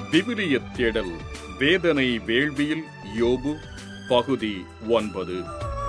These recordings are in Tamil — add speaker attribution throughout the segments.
Speaker 1: விவிலிய தேடல் வேதனை வேள்வியில் யோபு பகுதி ஒன்பது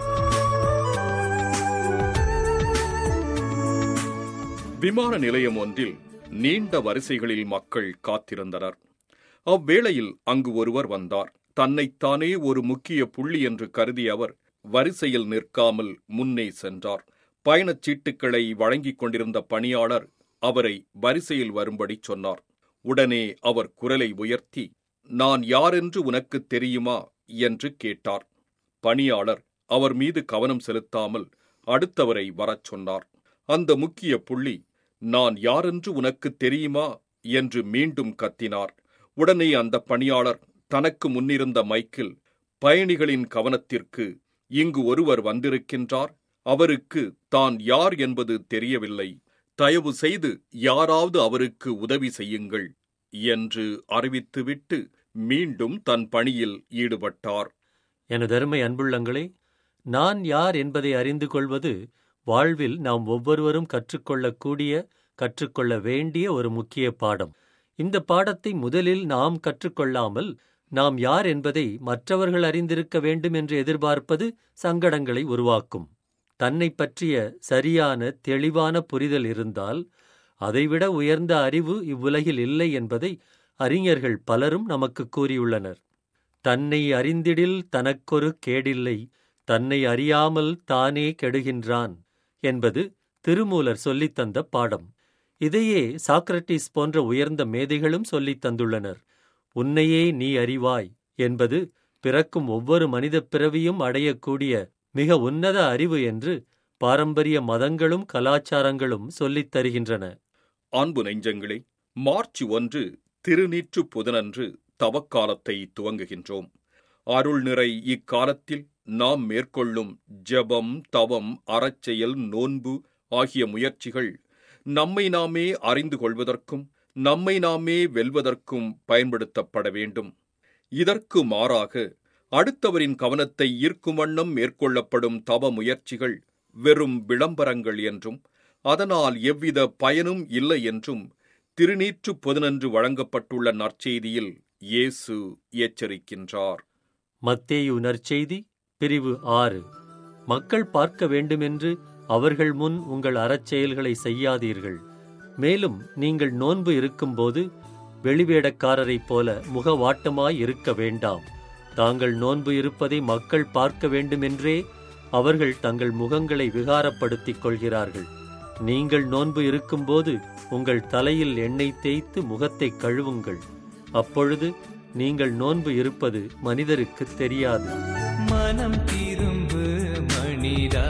Speaker 1: விமான நிலையம் ஒன்றில் நீண்ட வரிசைகளில் மக்கள் காத்திருந்தனர் அவ்வேளையில் அங்கு ஒருவர் வந்தார் தன்னைத்தானே ஒரு முக்கிய புள்ளி என்று கருதிய அவர் வரிசையில் நிற்காமல் முன்னே சென்றார் பயணச் சீட்டுக்களை வழங்கிக் கொண்டிருந்த பணியாளர் அவரை வரிசையில் வரும்படி சொன்னார் உடனே அவர் குரலை உயர்த்தி நான் யாரென்று உனக்குத் தெரியுமா என்று கேட்டார் பணியாளர் அவர் மீது கவனம் செலுத்தாமல் அடுத்தவரை வரச் சொன்னார் அந்த முக்கிய புள்ளி நான் யாரென்று உனக்குத் தெரியுமா என்று மீண்டும் கத்தினார் உடனே அந்த பணியாளர் தனக்கு முன்னிருந்த மைக்கில் பயணிகளின் கவனத்திற்கு இங்கு ஒருவர் வந்திருக்கின்றார் அவருக்கு தான் யார் என்பது தெரியவில்லை தயவு செய்து யாராவது அவருக்கு உதவி செய்யுங்கள் என்று அறிவித்துவிட்டு மீண்டும் தன் பணியில் ஈடுபட்டார்
Speaker 2: எனதருமை அன்புள்ளங்களே நான் யார் என்பதை அறிந்து கொள்வது வாழ்வில் நாம் ஒவ்வொருவரும் கற்றுக்கொள்ளக்கூடிய கற்றுக்கொள்ள வேண்டிய ஒரு முக்கிய பாடம் இந்த பாடத்தை முதலில் நாம் கற்றுக்கொள்ளாமல் நாம் யார் என்பதை மற்றவர்கள் அறிந்திருக்க வேண்டும் என்று எதிர்பார்ப்பது சங்கடங்களை உருவாக்கும் தன்னை பற்றிய சரியான தெளிவான புரிதல் இருந்தால் அதைவிட உயர்ந்த அறிவு இவ்வுலகில் இல்லை என்பதை அறிஞர்கள் பலரும் நமக்கு கூறியுள்ளனர் தன்னை அறிந்திடில் தனக்கொரு கேடில்லை தன்னை அறியாமல் தானே கெடுகின்றான் என்பது திருமூலர் சொல்லித் தந்த பாடம் இதையே சாக்ரட்டிஸ் போன்ற உயர்ந்த மேதைகளும் சொல்லித் தந்துள்ளனர் உன்னையே நீ அறிவாய் என்பது பிறக்கும் ஒவ்வொரு மனிதப் பிறவியும் அடையக்கூடிய மிக உன்னத அறிவு என்று பாரம்பரிய மதங்களும் கலாச்சாரங்களும் சொல்லித் தருகின்றன
Speaker 1: அன்பு நெஞ்சங்களே மார்ச் ஒன்று திருநீற்று புதனன்று தவக்காலத்தை துவங்குகின்றோம் அருள் நிறை இக்காலத்தில் நாம் மேற்கொள்ளும் ஜெபம் தவம் அறச்செயல் நோன்பு ஆகிய முயற்சிகள் நம்மை நாமே அறிந்து கொள்வதற்கும் நம்மை நாமே வெல்வதற்கும் பயன்படுத்தப்பட வேண்டும் இதற்கு மாறாக அடுத்தவரின் கவனத்தை ஈர்க்கும் வண்ணம் மேற்கொள்ளப்படும் தவ முயற்சிகள் வெறும் விளம்பரங்கள் என்றும் அதனால் எவ்வித பயனும் இல்லை என்றும் திருநீற்று பொதுநன்று வழங்கப்பட்டுள்ள நற்செய்தியில் இயேசு எச்சரிக்கின்றார்
Speaker 2: மத்தேயு நற்செய்தி பிரிவு ஆறு மக்கள் பார்க்க வேண்டுமென்று அவர்கள் முன் உங்கள் அறச்செயல்களை செய்யாதீர்கள் மேலும் நீங்கள் நோன்பு இருக்கும்போது வெளிவேடக்காரரைப் போல முகவாட்டமாய் இருக்க வேண்டாம் தாங்கள் நோன்பு இருப்பதை மக்கள் பார்க்க வேண்டுமென்றே அவர்கள் தங்கள் முகங்களை விகாரப்படுத்திக் கொள்கிறார்கள் நீங்கள் நோன்பு இருக்கும்போது உங்கள் தலையில் எண்ணெய் தேய்த்து முகத்தை கழுவுங்கள் அப்பொழுது நீங்கள் நோன்பு இருப்பது மனிதருக்கு தெரியாது
Speaker 3: மனம் திரும்பு மனிதா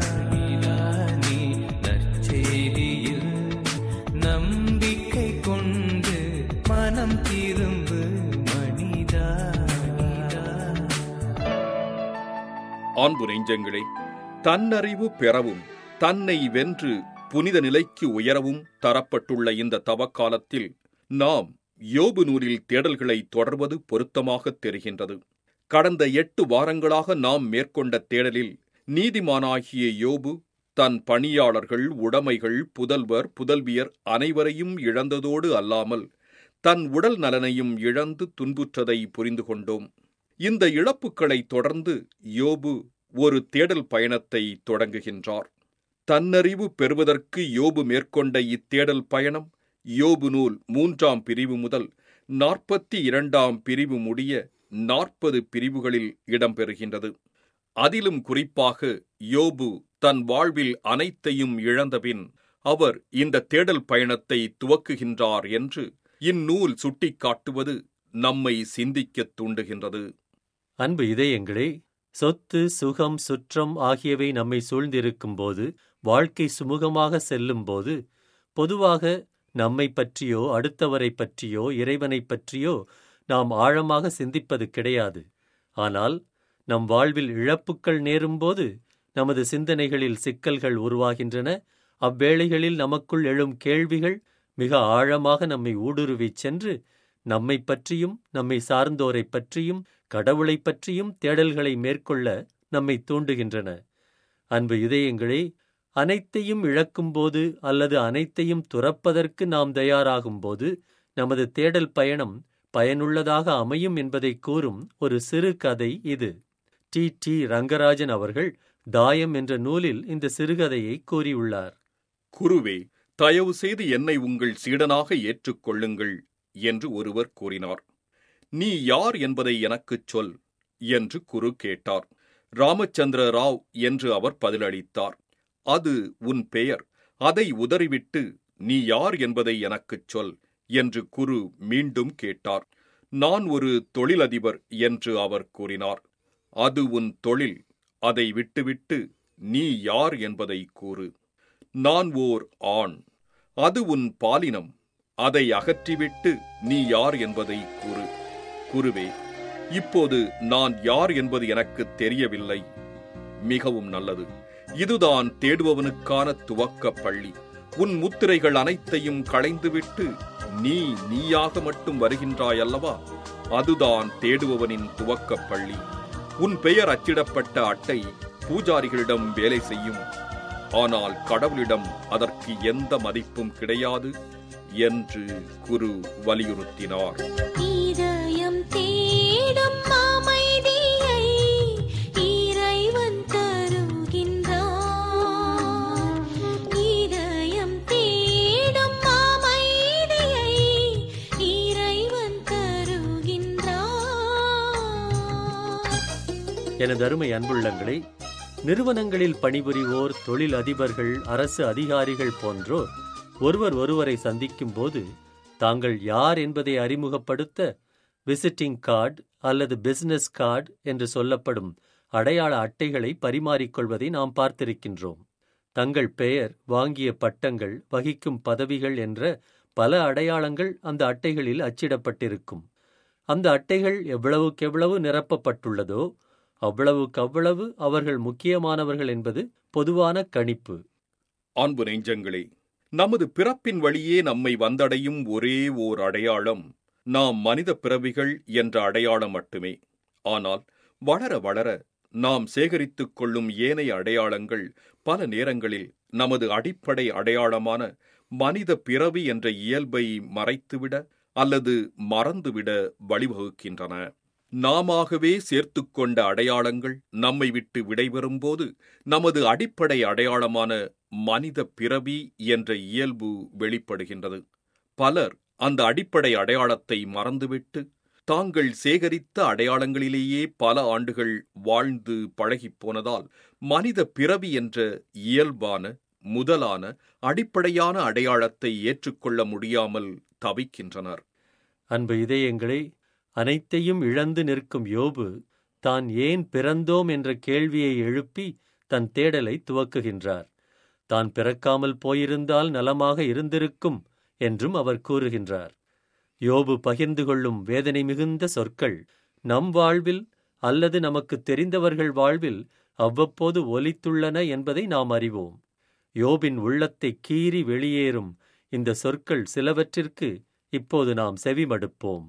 Speaker 3: நீ நற்செய்தியில் நம்பிக்கை கொண்டு மனம் திரும்பு மனிதா
Speaker 1: அன்பு நெஞ்சங்களே தன்னறிவு பெறவும் தன்னை வென்று புனித நிலைக்கு உயரவும் தரப்பட்டுள்ள இந்த தவக்காலத்தில் நாம் யோபு நூலில் தேடல்களை தொடர்வது பொருத்தமாகத் தெரிகின்றது கடந்த எட்டு வாரங்களாக நாம் மேற்கொண்ட தேடலில் நீதிமானாகிய யோபு தன் பணியாளர்கள் உடைமைகள் புதல்வர் புதல்வியர் அனைவரையும் இழந்ததோடு அல்லாமல் தன் உடல் நலனையும் இழந்து துன்புற்றதை புரிந்து கொண்டோம் இந்த இழப்புகளை தொடர்ந்து யோபு ஒரு தேடல் பயணத்தை தொடங்குகின்றார் தன்னறிவு பெறுவதற்கு யோபு மேற்கொண்ட இத்தேடல் பயணம் யோபு நூல் மூன்றாம் பிரிவு முதல் நாற்பத்தி இரண்டாம் பிரிவு முடிய நாற்பது பிரிவுகளில் இடம்பெறுகின்றது அதிலும் குறிப்பாக யோபு தன் வாழ்வில் அனைத்தையும் இழந்தபின் அவர் இந்த தேடல் பயணத்தை துவக்குகின்றார் என்று இந்நூல் சுட்டிக்காட்டுவது நம்மை சிந்திக்கத் தூண்டுகின்றது
Speaker 2: அன்பு இதயங்களே சொத்து சுகம் சுற்றம் ஆகியவை நம்மை சூழ்ந்திருக்கும்போது வாழ்க்கை சுமூகமாக செல்லும்போது பொதுவாக நம்மை பற்றியோ அடுத்தவரை பற்றியோ இறைவனைப் பற்றியோ நாம் ஆழமாக சிந்திப்பது கிடையாது ஆனால் நம் வாழ்வில் இழப்புக்கள் நேரும்போது நமது சிந்தனைகளில் சிக்கல்கள் உருவாகின்றன அவ்வேளைகளில் நமக்குள் எழும் கேள்விகள் மிக ஆழமாக நம்மை ஊடுருவிச் சென்று நம்மைப் பற்றியும் நம்மை சார்ந்தோரைப் பற்றியும் கடவுளைப் பற்றியும் தேடல்களை மேற்கொள்ள நம்மை தூண்டுகின்றன அன்பு இதயங்களே அனைத்தையும் இழக்கும்போது அல்லது அனைத்தையும் துறப்பதற்கு நாம் தயாராகும்போது நமது தேடல் பயணம் பயனுள்ளதாக அமையும் என்பதை கூறும் ஒரு சிறு கதை இது டி டி ரங்கராஜன் அவர்கள் தாயம் என்ற நூலில் இந்த சிறுகதையை கூறியுள்ளார்
Speaker 1: குருவே தயவு செய்து என்னை உங்கள் சீடனாக ஏற்றுக்கொள்ளுங்கள் என்று ஒருவர் கூறினார் நீ யார் என்பதை எனக்குச் சொல் என்று குரு கேட்டார் ராமச்சந்திர ராவ் என்று அவர் பதிலளித்தார் அது உன் பெயர் அதை உதறிவிட்டு நீ யார் என்பதை எனக்குச் சொல் என்று குரு மீண்டும் கேட்டார் நான் ஒரு தொழிலதிபர் என்று அவர் கூறினார் அது உன் தொழில் அதை விட்டுவிட்டு நீ யார் என்பதை கூறு நான் ஓர் ஆண் அது உன் பாலினம் அதை அகற்றிவிட்டு நீ யார் என்பதை கூறு குருவே இப்போது நான் யார் என்பது எனக்கு தெரியவில்லை மிகவும் நல்லது இதுதான் தேடுபவனுக்கான துவக்க பள்ளி உன் முத்திரைகள் அனைத்தையும் களைந்துவிட்டு நீ நீயாக மட்டும் வருகின்றாய் அல்லவா அதுதான் தேடுபவனின் துவக்க பள்ளி உன் பெயர் அச்சிடப்பட்ட அட்டை பூஜாரிகளிடம் வேலை செய்யும் ஆனால் கடவுளிடம் அதற்கு எந்த மதிப்பும் கிடையாது என்று குரு வலியுறுத்தினார்
Speaker 4: இதயம் தேடும் அமைதியை இறைவன் தருகின்றார் இதயம் தேடும் அமைதியை இறைவன் தருகின்றார்
Speaker 2: எனது அருமை அன்புள்ளங்களே நிறுவனங்களில் பணிபுரிவோர் தொழில் அதிபர்கள் அரசு அதிகாரிகள் போன்றோர் ஒருவர் ஒருவரை சந்திக்கும் போது தாங்கள் யார் என்பதை அறிமுகப்படுத்த விசிட்டிங் கார்டு அல்லது பிசினஸ் கார்டு என்று சொல்லப்படும் அடையாள அட்டைகளை பரிமாறிக்கொள்வதை நாம் பார்த்திருக்கின்றோம் தங்கள் பெயர் வாங்கிய பட்டங்கள் வகிக்கும் பதவிகள் என்ற பல அடையாளங்கள் அந்த அட்டைகளில் அச்சிடப்பட்டிருக்கும் அந்த அட்டைகள் எவ்வளவுக்கெவ்வளவு நிரப்பப்பட்டுள்ளதோ அவ்வளவுக்கு அவ்வளவு அவர்கள் முக்கியமானவர்கள் என்பது பொதுவான கணிப்பு
Speaker 1: அன்பு நெஞ்சங்களே நமது பிறப்பின் வழியே நம்மை வந்தடையும் ஒரே ஓர் அடையாளம் நாம் மனித பிறவிகள் என்ற அடையாளம் மட்டுமே ஆனால் வளர வளர நாம் சேகரித்துக் கொள்ளும் ஏனைய அடையாளங்கள் பல நேரங்களில் நமது அடிப்படை அடையாளமான மனித பிறவி என்ற இயல்பை மறைத்துவிட அல்லது மறந்துவிட வழிவகுக்கின்றன நாமாகவே சேர்த்துக்கொண்ட அடையாளங்கள் நம்மை விட்டு விடைபெறும்போது நமது அடிப்படை அடையாளமான மனித பிறவி என்ற இயல்பு வெளிப்படுகின்றது பலர் அந்த அடிப்படை அடையாளத்தை மறந்துவிட்டு தாங்கள் சேகரித்த அடையாளங்களிலேயே பல ஆண்டுகள் வாழ்ந்து பழகிப் போனதால் மனித பிறவி என்ற இயல்பான முதலான அடிப்படையான அடையாளத்தை ஏற்றுக்கொள்ள முடியாமல் தவிக்கின்றனர்
Speaker 2: அன்பு இதயங்களே அனைத்தையும் இழந்து நிற்கும் யோபு தான் ஏன் பிறந்தோம் என்ற கேள்வியை எழுப்பி தன் தேடலை துவக்குகின்றார் தான் பிறக்காமல் போயிருந்தால் நலமாக இருந்திருக்கும் என்றும் அவர் கூறுகின்றார் யோபு பகிர்ந்து கொள்ளும் வேதனை மிகுந்த சொற்கள் நம் வாழ்வில் அல்லது நமக்கு தெரிந்தவர்கள் வாழ்வில் அவ்வப்போது ஒலித்துள்ளன என்பதை நாம் அறிவோம் யோபின் உள்ளத்தை கீறி வெளியேறும் இந்த சொற்கள் சிலவற்றிற்கு இப்போது நாம் செவிமடுப்போம்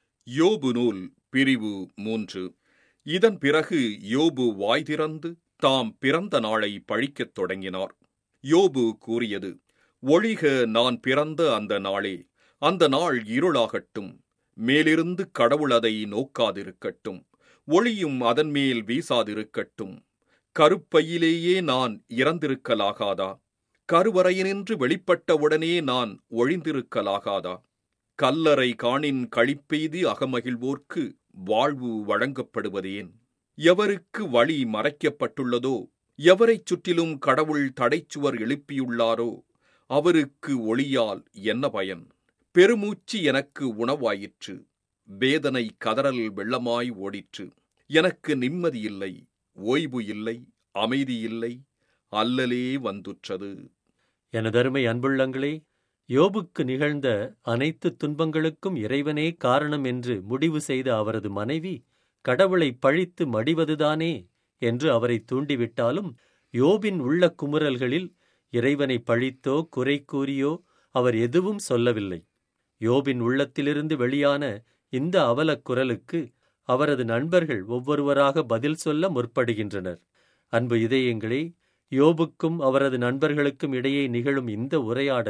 Speaker 1: யோபு நூல் பிரிவு மூன்று இதன் பிறகு யோபு வாய் திறந்து தாம் பிறந்த நாளை பழிக்கத் தொடங்கினார் யோபு கூறியது ஒழிக நான் பிறந்த அந்த நாளே அந்த நாள் இருளாகட்டும் மேலிருந்து கடவுள் அதை நோக்காதிருக்கட்டும் ஒளியும் அதன் மேல் வீசாதிருக்கட்டும் கருப்பையிலேயே நான் இறந்திருக்கலாகாதா கருவறையினின்று வெளிப்பட்டவுடனே நான் ஒழிந்திருக்கலாகாதா கல்லறை காணின் கழிப்பெய்தி அகமகிழ்வோர்க்கு வாழ்வு வழங்கப்படுவதேன் எவருக்கு வழி மறைக்கப்பட்டுள்ளதோ எவரைச் சுற்றிலும் கடவுள் தடைச்சுவர் எழுப்பியுள்ளாரோ அவருக்கு ஒளியால் என்ன பயன் பெருமூச்சு எனக்கு உணவாயிற்று வேதனை கதறல் வெள்ளமாய் ஓடிற்று எனக்கு நிம்மதி இல்லை ஓய்வு இல்லை அமைதி இல்லை அல்லலே வந்துற்றது
Speaker 2: எனதருமை அன்புள்ளங்களே யோபுக்கு நிகழ்ந்த அனைத்து துன்பங்களுக்கும் இறைவனே காரணம் என்று முடிவு செய்த அவரது மனைவி கடவுளை பழித்து மடிவதுதானே என்று அவரை தூண்டிவிட்டாலும் யோபின் உள்ள குமுறல்களில் இறைவனை பழித்தோ குறை கூறியோ அவர் எதுவும் சொல்லவில்லை யோபின் உள்ளத்திலிருந்து வெளியான இந்த அவலக் குரலுக்கு அவரது நண்பர்கள் ஒவ்வொருவராக பதில் சொல்ல முற்படுகின்றனர் அன்பு இதயங்களே யோபுக்கும் அவரது நண்பர்களுக்கும் இடையே நிகழும் இந்த உரையாடல்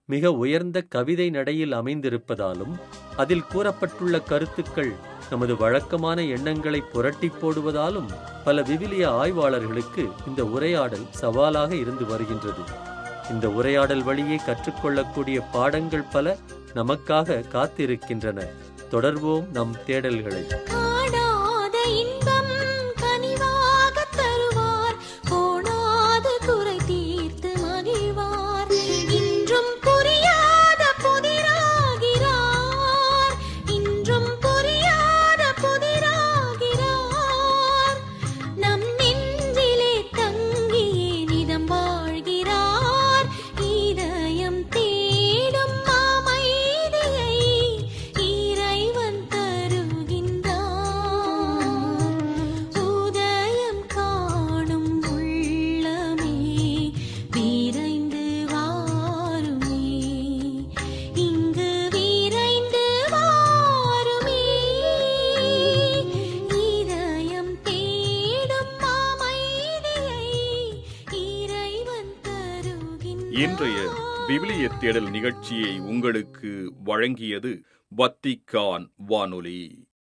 Speaker 2: மிக உயர்ந்த கவிதை நடையில் அமைந்திருப்பதாலும் அதில் கூறப்பட்டுள்ள கருத்துக்கள் நமது வழக்கமான எண்ணங்களை புரட்டிப் போடுவதாலும் பல விவிலிய ஆய்வாளர்களுக்கு இந்த உரையாடல் சவாலாக இருந்து வருகின்றது இந்த உரையாடல் வழியே கற்றுக்கொள்ளக்கூடிய பாடங்கள் பல நமக்காக காத்திருக்கின்றன தொடர்வோம் நம் தேடல்களை
Speaker 4: காணாத இன்பம் கனிவாகத் தருவார் கோணாத குறை தீர்த்து மகிழ்வார் இன்றும் புரியாத புதிராகிறார் இன்றும் புரியாத புதிராகிறார் நம் நெஞ்சிலே தங்கியே நிதம் வாழ்கிறார் இதயம் தேடும் அமைதியை இறைவன் தருகின்றார் உதயம் காணும் உள்ளமே விரைந்து வாருமே இங்கு விரைந்து வாருமே இதயம் தேடும் அமைதியை இறைவன் தருகின்றார்
Speaker 1: இன்றைய விவிலிய தேடல் நிகழ்ச்சியை உங்களுக்கு வழங்கியது வத்திக்கான் வானொலி